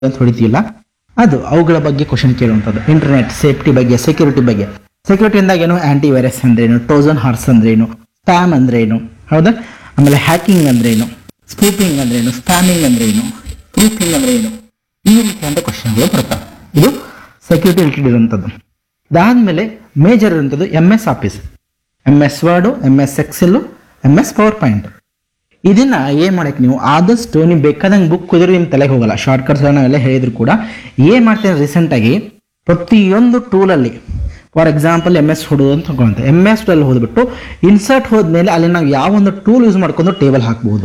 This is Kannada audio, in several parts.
ಅಂತ ಹೊಡಿತೀವಿಲ್ಲ ಅದು ಅವುಗಳ ಬಗ್ಗೆ ಕ್ವಶನ್ ಕೇಳುವಂಥದ್ದು ಇಂಟರ್ನೆಟ್ ಸೇಫ್ಟಿ ಬಗ್ಗೆ ಸೆಕ್ಯೂರಿಟಿ ಬಗ್ಗೆ ಸೆಕ್ಯೂರಿಟಿ ಅಂದಾಗ ಏನು ಆಂಟಿ ವೈರಸ್ ಅಂದ್ರೇನು ಟೋಸನ್ ಹಾರ್ಸ್ ಅಂದ್ರೇನು ಸ್ಪ್ಯಾಮ್ ಅಂದ್ರೇನು ಹೌದಾ ಆಮೇಲೆ ಹ್ಯಾಕಿಂಗ್ ಅಂದ್ರೇನು ಸ್ಪೂಪಿಂಗ್ ಅಂದ್ರೇನು ಸ್ಪ್ಯಾಮಿಂಗ್ ಅಂದ್ರೇನು ಪ್ರೂಫಿಂಗ್ ಅಂದ್ರೆ ಏನು ಈ ರೀತಿಯಾದ ಕ್ವಶನ್ಗಳು ಬರ್ತವೆ ಇದು ಸೆಕ್ಯೂರಿಟಿ ರಿಲೇಟೆಡ್ ಇರುವಂಥದ್ದು ಅದಾದ್ಮೇಲೆ ಮೇಜರ್ ಇರುವಂಥದ್ದು M S Office M S Word M S Excel M S PowerPoint ಇದನ್ನ ಏನ್ ಮಾಡಕ್ಕೆ ನೀವು ಆದಷ್ಟು ನೀವು ಬೇಕಾದಂಗೆ ಬುಕ್ ಕುದ್ರೆ ನಿಮ್ಮ ತಲೆಗೆ ಹೋಗಲ್ಲ ಶಾರ್ಟ್ ಕಟ್ಸ್ ನಾವೆಲ್ಲ ಹೇಳಿದ್ರು ಕೂಡ ಏನ್ ಮಾಡ್ತೀನಿ ರೀಸೆಂಟ್ ಆಗಿ ಪ್ರತಿಯೊಂದು ಟೂಲಲ್ಲಿ ಫಾರ್ ಎಕ್ಸಾಂಪಲ್ ಎಮ್ ಎಸ್ ಹೊಡೋದು ಅಂತ ತಗೊಳ್ತೆ ಎಮ್ ಎಸ್ ಅಲ್ಲಿ ಹೋದ್ಬಿಟ್ಟು ಇನ್ಸರ್ಟ್ ಹೋದ್ಮೇಲೆ ಅಲ್ಲಿ ನಾವು ಯಾವ ಒಂದು ಟೂಲ್ ಯೂಸ್ ಮಾಡ್ಕೊಂಡು ಟೇಬಲ್ ಹಾಕ್ಬೋದು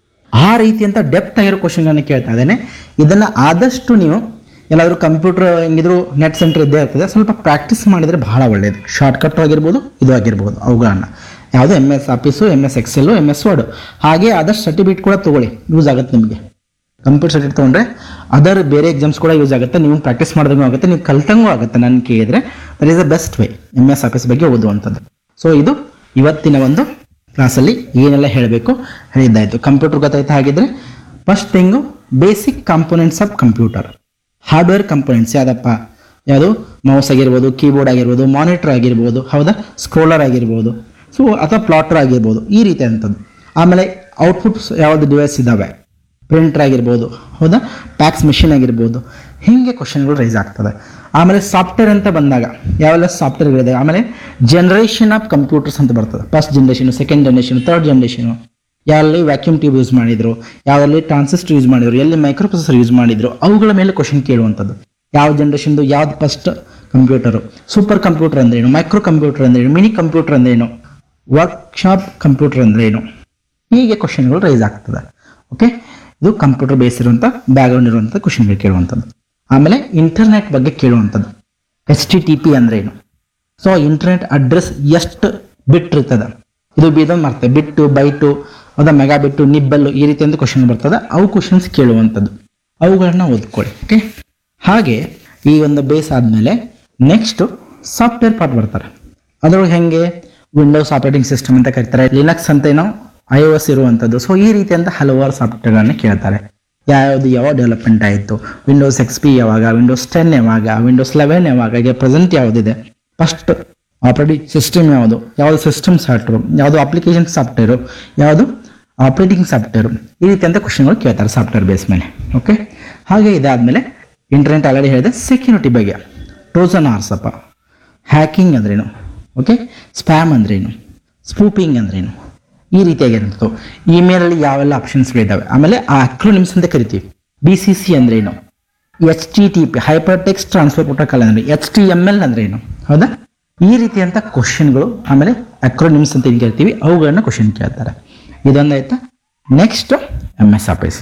ಆ ರೀತಿಯಂತ ಡೆಪ್ತ್ ಆಗಿರೋ ಕ್ವಶನ್ಗಳನ್ನ ಕೇಳ್ತಾ ಇದ್ದೇನೆ ಇದನ್ನ ಆದಷ್ಟು ನೀವು ಎಲ್ಲಾದ್ರೂ ಕಂಪ್ಯೂಟರ್ ಹೆಂಗಿದ್ರು ನೆಟ್ ಸೆಂಟರ್ ಇದ್ದೇ ಇರ್ತದೆ ಸ್ವಲ್ಪ ಪ್ರಾಕ್ಟೀಸ್ ಮಾಡಿದ್ರೆ ಬಹಳ ಒಳ್ಳೆಯದು ಶಾರ್ಟ್ ಕಟ್ ಆಗಿರ್ಬೋದು ಇದು ಆಗಿರ್ಬೋದು ಅವುಗಳನ್ನ ಯಾವುದು M S Office M S Excel M S Word ಹಾಗೆ ಆದಷ್ಟು ಸರ್ಟಿಫಿಕೇಟ್ ಕೂಡ ತಗೊಳ್ಳಿ ಯೂಸ್ ಆಗುತ್ತೆ ನಿಮಗೆ ಕಂಪ್ಯೂಟರ್ ಸರ್ಟಿಫಿಕೇಟ್ ತೊಗೊಂಡ್ರೆ ಅದರ್ ಬೇರೆ ಎಕ್ಸಾಮ್ಸ್ ಕೂಡ ಯೂಸ್ ಆಗುತ್ತೆ ನೀವು ಪ್ರಾಕ್ಟೀಸ್ ಮಾಡಿದಂಗೂ ಆಗುತ್ತೆ ನೀವು ಕಲ್ತಂಗೂ ಆಗುತ್ತೆ ನಾನು ಕೇಳಿದ್ರೆ that is the best way M S Office ಬಗ್ಗೆ ಓದುವಂಥದ್ದು ಸೊ ಇದು ಇವತ್ತಿನ ಒಂದು ಕ್ಲಾಸಲ್ಲಿ ಏನೆಲ್ಲ ಹೇಳಬೇಕು ಹೇಳಿದ್ದಾಯ್ತು ಕಂಪ್ಯೂಟರ್ ಗೊತ್ತಾಯ್ತು ಹಾಗಿದ್ರೆ first thing basic components of computer hardware components ಯಾವ್ದಪ್ಪ ಯಾವುದು ಮೌಸ್ ಆಗಿರ್ಬೋದು ಕೀಬೋರ್ಡ್ ಆಗಿರ್ಬೋದು ಮಾನಿಟರ್ ಆಗಿರ್ಬೋದು ಹೌದಾ ಸ್ಕ್ರೋಲರ್ ಆಗಿರ್ಬೋದು ಸೊ ಅಥವಾ ಪ್ಲಾಟರ್ ಆಗಿರ್ಬೋದು ಈ ರೀತಿ ಅಂಥದ್ದು ಆಮೇಲೆ ಔಟ್ಪುಟ್ಸ್ ಯಾವ್ದು ಡಿವೈಸ್ ಇದ್ದಾವೆ ಪ್ರಿಂಟರ್ ಆಗಿರ್ಬೋದು ಹೌದಾ ಪ್ಯಾಕ್ಸ್ ಮಿಷಿನ್ ಆಗಿರ್ಬೋದು ಹೀಗೆ ಕ್ವಶನ್ಗಳು ರೈಸ್ ಆಗ್ತದೆ ಆಮೇಲೆ ಸಾಫ್ಟ್ವೇರ್ ಅಂತ ಬಂದಾಗ ಯಾವೆಲ್ಲ ಸಾಫ್ಟ್ವೇರ್ಗಳಿದೆ ಆಮೇಲೆ ಜನರೇಷನ್ ಆಫ್ ಕಂಪ್ಯೂಟರ್ಸ್ ಅಂತ ಬರ್ತದೆ first generation second generation third generation ಯಾರಲ್ಲಿ ವ್ಯಾಕ್ಯೂಮ್ ಟ್ಯೂಬ್ ಯೂಸ್ ಮಾಡಿದ್ರು ಯಾವ್ದಲ್ಲಿ ಟ್ರಾನ್ಸಿಸ್ಟರ್ ಯೂಸ್ ಮಾಡಿದ್ರು ಎಲ್ಲಿ ಮೈಕ್ರೋ ಪ್ರೊಸೆಸರ್ ಯೂಸ್ ಮಾಡಿದ್ರು ಅವುಗಳ ಮೇಲೆ ಕ್ವಶನ್ ಕೇಳುವಂಥದ್ದು ಯಾವ ಜನ್ರೇಷನ್ದು ಯಾವ್ದು ಫಸ್ಟ್ ಕಂಪ್ಯೂಟರು ಸೂಪರ್ ಕಂಪ್ಯೂಟರ್ ಅಂದ್ರೇನು ಮೈಕ್ರೋ ಕಂಪ್ಯೂಟರ್ ಅಂದ್ರೇನು ಮಿನಿ ಕಂಪ್ಯೂಟರ್ ಅಂದ್ರೇನು ವರ್ಕ್ಶಾಪ್ ಕಂಪ್ಯೂಟರ್ ಅಂದ್ರೇನು ಹೀಗೆ ಕ್ವಶನ್ಗಳು ರೈಸ್ ಆಗ್ತದೆ ಓಕೆ ಇದು ಕಂಪ್ಯೂಟರ್ ಬೇಸ್ ಇರುವಂಥ ಬ್ಯಾಕ್ಗ್ರೌಂಡ್ ಇರುವಂಥ ಕ್ವಶನ್ಗಳು ಕೇಳುವಂಥದ್ದು ಆಮೇಲೆ ಇಂಟರ್ನೆಟ್ ಬಗ್ಗೆ ಕೇಳುವಂಥದ್ದು ಎಚ್ ಟಿ ಟಿ ಪಿ ಅಂದ್ರೇನು ಸೊ ಇಂಟರ್ನೆಟ್ ಅಡ್ರೆಸ್ ಎಷ್ಟು ಬಿಟ್ ಇರ್ತದೆ ಇದು ಬೀದೊಂದು ಮಾಡ್ತದೆ ಬಿಟ್ಟು ಬೈಟು ಅದ ಮೆಗಾ ಬಿಟ್ಟು ನಿಬ್ಬಲ್ಲು ಈ ರೀತಿಯಿಂದ ಕ್ವಶನ್ ಬರ್ತದೆ ಅವು ಕ್ವಶನ್ಸ್ ಕೇಳುವಂಥದ್ದು ಅವುಗಳನ್ನ ಓದ್ಕೊಳ್ಳಿ ಓಕೆ ಹಾಗೆ ಈ ಒಂದು ಬೇಸ್ ಆದಮೇಲೆ ನೆಕ್ಸ್ಟ್ ಸಾಫ್ಟ್ವೇರ್ ಪಾರ್ಟ್ ಬರ್ತಾರೆ ಅದ್ರೊಳಗೆ ಹೆಂಗೆ ವಿಂಡೋಸ್ ಆಪರೇಟಿಂಗ್ ಸಿಸ್ಟಮ್ ಅಂತ ಕರೀತಾರೆ ಲಿನಕ್ಸ್ ಅಂತ ಏನೋ ಐ ಒ ಎಸ್ ಇರುವಂಥದ್ದು ಸೊ ಈ ರೀತಿಯಂತ ಹಲವಾರು ಸಾಫ್ಟ್ವೇರ್ಗಳನ್ನ ಕೇಳ್ತಾರೆ ಯಾವ್ದು ಯಾವ ಡೆವಲಪ್ಮೆಂಟ್ ಆಯಿತು ವಿಂಡೋಸ್ ಎಕ್ಸ್ ಪಿ ಯಾವಾಗ ವಿಂಡೋಸ್ ಟೆನ್ ಯಾವಾಗ ವಿಂಡೋಸ್ ಲೆವೆನ್ ಯಾವಾಗ ಈಗ ಪ್ರೆಸೆಂಟ್ ಯಾವುದಿದೆ ಫಸ್ಟ್ ಆಪರೇಟಿಂಗ್ ಸಿಸ್ಟಮ್ ಯಾವುದು ಯಾವುದು ಸಿಸ್ಟಮ್ ಸಾಫ್ಟ್ವೇರ್ ಯಾವುದು ಅಪ್ಲಿಕೇಶನ್ ಸಾಫ್ಟ್ವೇರು ಯಾವುದು ಆಪರೇಟಿಂಗ್ ಸಾಫ್ಟ್ವೇರು ಈ ರೀತಿಯಂತ ಕ್ವಶನ್ಗಳು ಕೇಳ್ತಾರೆ ಸಾಫ್ಟ್ವೇರ್ ಬೇಸ್ ಮೇಲೆ ಓಕೆ ಹಾಗೆ ಇದಾದ್ಮೇಲೆ ಇಂಟರ್ನೆಟ್ ಆಲ್ರೆಡಿ ಹೇಳಿದೆ ಸೆಕ್ಯೂರಿಟಿ ಬಗ್ಗೆ ಟೋಸನ್ ಆರ್ಸಪ್ಪ ಹ್ಯಾಕಿಂಗ್ ಅಂದ್ರೇನು ಓಕೆ ಸ್ಪ್ಯಾಮ್ ಅಂದ್ರೇನು ಸ್ಪೂಪಿಂಗ್ ಅಂದ್ರೇನು ಈ ರೀತಿಯಾಗಿರುವಂಥದ್ದು ಇಮೇಲಲ್ಲಿ ಯಾವೆಲ್ಲ ಆಪ್ಷನ್ಸ್ಗಳಿದ್ದಾವೆ ಆಮೇಲೆ ಆ ಅಕ್ರೋನಿಮ್ಸ್ ಅಂತ ಕರಿತೀವಿ ಬಿ ಸಿ ಸಿ ಅಂದ್ರೇನು H T T P hyper text transfer protocol ಅಂದ್ರೆ ಎಚ್ ಟಿ ಎಮ್ ಎಲ್ ಅಂದ್ರೆ ಏನು ಹೌದಾ ಈ ರೀತಿಯಂತ ಕ್ವಶನ್ಗಳು ಆಮೇಲೆ ಅಕ್ರೋನಿಮ್ಸ್ ಅಂತ ಏನು ಕೇಳ್ತೀವಿ ಅವುಗಳನ್ನ ಕ್ವಶನ್ ಕೇಳ್ತಾರೆ ಇದೊಂದಾಯ್ತಾ next M S Office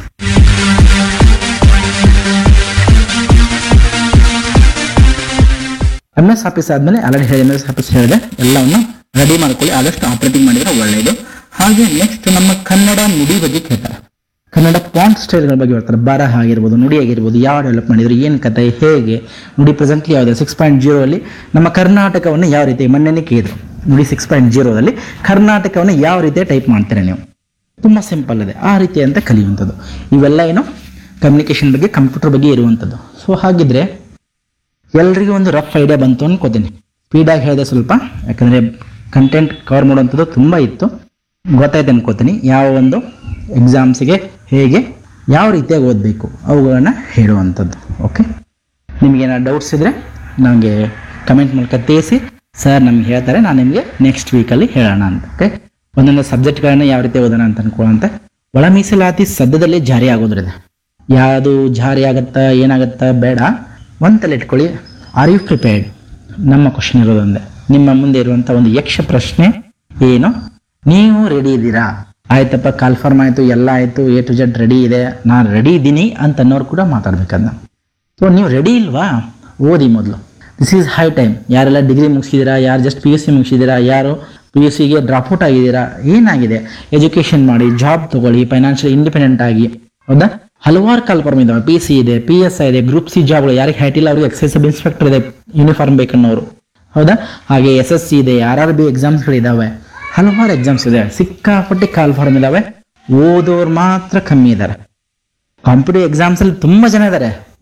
M S Office ಆದ್ಮೇಲೆ ಆಲ್ರೆಡಿ ಹೇಳಿ ಎಮ್ ಎಸ್ ಆಫೀಸ್ ಹೇಳಿದೆ ಎಲ್ಲವನ್ನು ರೆಡಿ ಮಾಡ್ಕೊಳ್ಳಿ ಆದಷ್ಟು ಆಪರೇಟಿಂಗ್ ಮಾಡಿದ್ರೆ ಒಳ್ಳೆಯದು ಹಾಗೆ ನೆಕ್ಸ್ಟ್ ನಮ್ಮ ಕನ್ನಡ ನುಡಿ ಬಗ್ಗೆ ಕೇಳ್ತಾರೆ ಕನ್ನಡ ಪಾಂಟ್ ಸ್ಟೈಲ್ಗಳ ಬಗ್ಗೆ ಬರ್ತಾರೆ ಬರಹ ಆಗಿರ್ಬೋದು ನುಡಿ ಆಗಿರ್ಬೋದು ಯಾವ ಡೆವಲಪ್ ಮಾಡಿದ್ರು ಏನು ಕತೆ ಹೇಗೆ ನುಡಿ ಪ್ರೆಸೆಂಟ್ಲಿ ಯಾವುದು ಸಿಕ್ಸ್ ಪಾಯಿಂಟ್ ಜೀರೋಲ್ಲಿ ನಮ್ಮ ಕರ್ನಾಟಕವನ್ನು ಯಾವ ರೀತಿ ಮೊನ್ನೆನೇ ಕೇಳಿದ್ರು ನುಡಿ ಸಿಕ್ಸ್ ಪಾಯಿಂಟ್ ಜೀರೋದಲ್ಲಿ ಕರ್ನಾಟಕವನ್ನು ಯಾವ ರೀತಿ ಟೈಪ್ ಮಾಡ್ತೀರಾ ನೀವು ತುಂಬ ಸಿಂಪಲ್ ಇದೆ ಆ ರೀತಿ ಅಂತ ಕಲಿಯುವಂಥದ್ದು ಇವೆಲ್ಲ ಏನು ಕಮ್ಯುನಿಕೇಷನ್ ಬಗ್ಗೆ ಕಂಪ್ಯೂಟರ್ ಬಗ್ಗೆ ಇರುವಂಥದ್ದು ಸೊ ಹಾಗಿದ್ರೆ ಎಲ್ರಿಗೂ ಒಂದು ರಫ್ ಐಡಿಯಾ ಬಂತು ಅನ್ಕೋತೀನಿ ಸ್ಪೀಡಾಗಿ ಹೇಳಿದೆ ಸ್ವಲ್ಪ ಯಾಕಂದರೆ ಕಂಟೆಂಟ್ ಕವರ್ ಮಾಡುವಂಥದ್ದು ತುಂಬ ಇತ್ತು ಗೊತ್ತಾಯ್ತು ಅನ್ಕೋತೀನಿ ಯಾವ ಒಂದು ಎಕ್ಸಾಮ್ಸಿಗೆ ಹೇಗೆ ಯಾವ ರೀತಿಯಾಗಿ ಓದಬೇಕು ಅವುಗಳನ್ನ ಹೇಳುವಂಥದ್ದು ಓಕೆ ನಿಮಗೇನಾದ್ರು ಡೌಟ್ಸ್ ಇದ್ದರೆ ನನಗೆ ಕಮೆಂಟ್ ಮೂಲಕ ತಿಳಿಸಿ ಸರ್ ನಮ್ಗೆ ಹೇಳ್ತಾರೆ ನಾನು ನಿಮಗೆ ನೆಕ್ಸ್ಟ್ ವೀಕಲ್ಲಿ ಹೇಳೋಣ ಅಂತ ಓಕೆ ಒಂದೊಂದು ಸಬ್ಜೆಕ್ಟ್ಗಳನ್ನ ಯಾವ ರೀತಿ ಓದೋಣ ಅಂತ ಅನ್ಕೊಳ್ಳೋಂತೆ ಒಳ ಮೀಸಲಾತಿ ಸದ್ಯದಲ್ಲೇ ಜಾರಿ ಆಗೋದ್ರಿದೆ ಯಾವುದು ಜಾರಿ ಆಗತ್ತಾ ಏನಾಗತ್ತಾ ಬೇಡ ಒಂತಲ್ಲಿ ಇಟ್ಕೊಳ್ಳಿ ಆರ್ ಯು ಪ್ರಿಪೇರ್ಡ್ ನಮ್ಮ ಕ್ವಶನ್ ಇರೋದೊಂದೇ ನಿಮ್ಮ ಮುಂದೆ ಇರುವಂಥ ಒಂದು ಯಕ್ಷ ಪ್ರಶ್ನೆ ಏನು ನೀವು ರೆಡಿ ಇದ್ದೀರಾ ಆಯ್ತಪ್ಪ ಕಾಲ್ಫಾರ್ಮ್ ಆಯಿತು ಎಲ್ಲ ಆಯಿತು ಎ ಟು ಜೆಡ್ ರೆಡಿ ಇದೆ ನಾನು ರೆಡಿ ಇದ್ದೀನಿ ಅಂತ ಅನ್ನೋರು ಕೂಡ ಮಾತಾಡ್ಬೇಕನ್ನ ಸೊ ನೀವು ರೆಡಿ ಇಲ್ವಾ ಓದಿ ಮೊದಲು ದಿಸ್ ಈಸ್ ಹೈ ಟೈಮ್ ಯಾರೆಲ್ಲ ಡಿಗ್ರಿ ಮುಗಿಸಿದ್ದೀರಾ ಯಾರು ಜಸ್ಟ್ ಪಿ ಯು ಸಿ ಮುಗಿಸಿದ್ದೀರಾ ಯಾರು ಪಿ ಯು ಸಿಗೆ ಡ್ರಾಪ್ಔಟ್ ಆಗಿದ್ದೀರಾ ಏನಾಗಿದೆ ಎಜುಕೇಷನ್ ಮಾಡಿ ಜಾಬ್ ತಗೊಳ್ಳಿ ಫೈನಾನ್ಷಿಯಲ್ ಇಂಡಿಪೆಂಡೆಂಟ್ ಆಗಿ ಹೌದಾ ಹಲವಾರು ಕಾಲ್ಫಾರ್ಮ್ ಇದಾವೆ ಪಿ ಸಿ ಇದೆ ಪಿ ಎಸ್ ಐ ಇದೆ ಗ್ರೂಪ್ ಸಿ ಜಾಬ್ಗಳು ಯಾರಿಗೆ ಹೈಟಿಲ್ಲ ಅವ್ರಿಗೆ ಎಕ್ಸೈಸ್ ಸಬ್ ಇನ್ಸ್ಪೆಕ್ಟರ್ ಇದೆ ಯೂನಿಫಾರ್ಮ್ ಬೇಕನ್ನೋರು ಹೌದಾ ಹಾಗೆ ಎಸ್ ಎಸ್ ಸಿ ಇದೆ ಆರ್ ಆರ್ ಬಿ ಎಕ್ಸಾಮ್ಸ್ಗಳಿದ್ದಾವೆ ಹಲವಾರು ಎಕ್ಸಾಮ್ಸ್ ಇದೆ ಸಿಕ್ಕಾಪಟ್ಟೆ ಕಾಲ್ಫಾರ್ಮ್ ಇದಾವೆ ಓದೋರು ಮಾತ್ರ ಕಮ್ಮಿ ಇದ್ದಾರೆ ಕಾಂಪಿಟೇಟಿವ್ ಎಕ್ಸಾಮ್ಸ್ ಅಲ್ಲಿ ತುಂಬಾ ಜನ ಇದ್ದಾರೆ